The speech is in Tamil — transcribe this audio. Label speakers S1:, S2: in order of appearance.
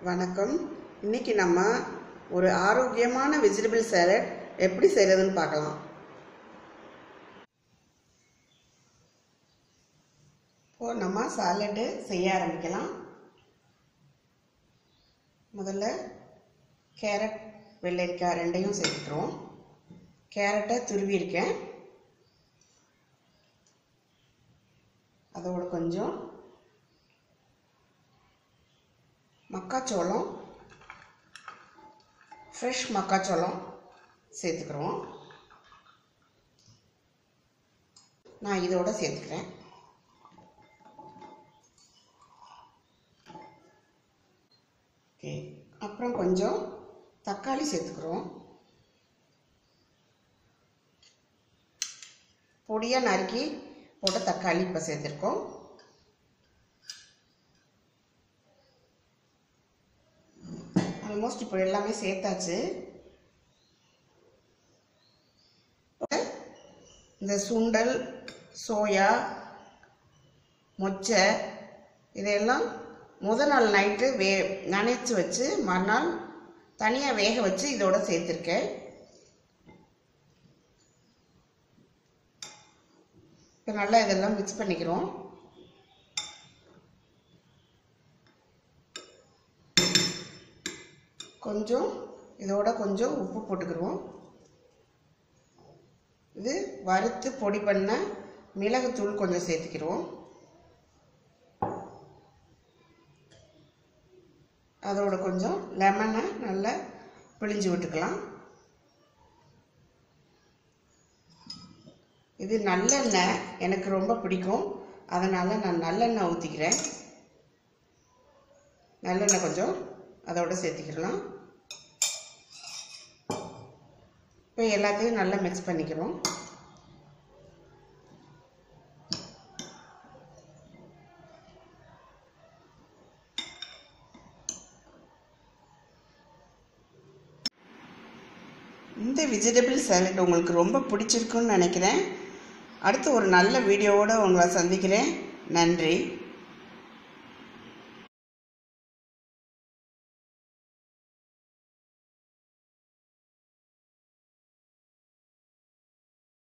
S1: வணக்கம் இன்னைக்கு நம்ம ஒரு ஆரோக்கியமான வெஜிடபிள் சேலட் எப்படி செய்கிறதுன்னு பார்க்கலாம் இப்போ நம்ம சாலட்டு செய்ய ஆரம்பிக்கலாம் முதல்ல கேரட் வெள்ளரிக்காய் ரெண்டையும் சேர்த்துக்கிறோம் கேரட்டை துருவியிருக்கேன் அதோட கொஞ்சம் மக்காச்சோளம் ஃப்ரெஷ் மக்காச்சோளம் சேர்த்துக்கிறோம் நான் இதோட சேர்த்துக்கிறேன் ஓகே அப்புறம் கொஞ்சம் தக்காளி சேர்த்துக்கிறோம் பொடியாக நறுக்கி போட்ட தக்காளி இப்போ சேர்த்துருக்கோம் ஆல்மோஸ்ட் இப்போ எல்லாமே சேர்த்தாச்சு இந்த சுண்டல் சோயா மொச்சை இதையெல்லாம் முத நாள் நைட்டு வே நனைச்சி வச்சு மறுநாள் தனியாக வேக வச்சு இதோட சேர்த்துருக்கேன் இப்போ நல்லா இதெல்லாம் மிக்ஸ் பண்ணிக்கிறோம் கொஞ்சம் இதோட கொஞ்சம் உப்பு போட்டுக்கிடுவோம் இது வறுத்து பொடி பண்ண மிளகுத்தூள் கொஞ்சம் சேர்த்துக்கிடுவோம் அதோட கொஞ்சம் லெமனை நல்லா பிழிஞ்சு விட்டுக்கலாம் இது நல்லெண்ணெய் எனக்கு ரொம்ப பிடிக்கும் அதனால் நான் நல்லெண்ணெய் ஊற்றிக்கிறேன் நல்லெண்ணெய் கொஞ்சம் அதோட சேர்த்துக்கிடலாம் இப்போ எல்லாத்தையும் நல்லா மிக்ஸ் பண்ணிக்கிறோம் இந்த வெஜிடபிள் சாலட் உங்களுக்கு ரொம்ப பிடிச்சிருக்குன்னு நினைக்கிறேன் அடுத்து ஒரு நல்ல வீடியோவோடு உங்களை சந்திக்கிறேன் நன்றி